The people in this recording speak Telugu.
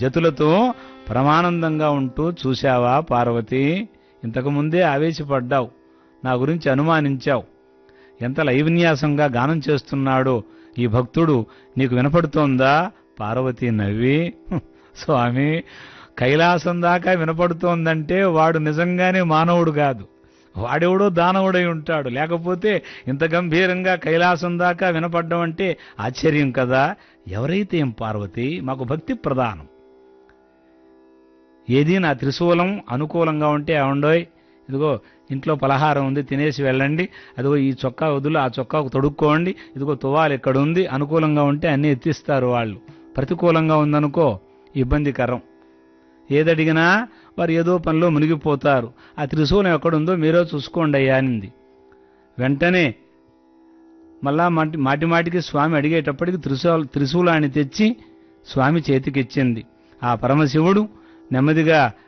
జతులతో పరమానందంగా ఉంటూ చూశావా పార్వతి ఇంతకుముందే ఆవేశపడ్డావు నా గురించి అనుమానించావు ఎంత లైవిన్యాసంగా గానం చేస్తున్నాడో ఈ భక్తుడు నీకు వినపడుతోందా పార్వతి నవ్వి "హ్, స్వామి కైలాసం దాకా వినపడుతోందంటే వాడు నిజంగానే మానవుడు కాదు వాడెవడో దానవుడై ఉంటాడు లేకపోతే ఇంత గంభీరంగా కైలాసం దాకా వినపడ్డం అంటే ఆశ్చర్యం కదా ఎవరైతే ఏం పార్వతి మాకు భక్తి ప్రధానం ఏది నా త్రిశూలం అనుకూలంగా ఉంటే ఏమండోయ్ ఇదిగో ఇంట్లో పలహారం ఉంది తినేసి వెళ్ళండి అదిగో ఈ చొక్కా వదులు ఆ చొక్కాకు తొడుక్కోండి ఇదిగో తువాలు ఇక్కడ ఉంది అనుకూలంగా ఉంటే అన్నీ ఎత్తిస్తారు వాళ్ళు ప్రతికూలంగా ఉందనుకో ఇబ్బందికరం ఏదడిగినా వారు ఏదో పనిలో మునిగిపోతారు ఆ త్రిశూలం ఎక్కడుందో మీరో చూసుకోండి అయ్యా అనింది వెంటనే మళ్ళా మాటి మాటి మాటికి స్వామి అడిగేటప్పటికి త్రిశూల త్రిశూలాన్ని తెచ్చి స్వామి చేతికిచ్చింది ఆ పరమశివుడు నెమ్మదిగా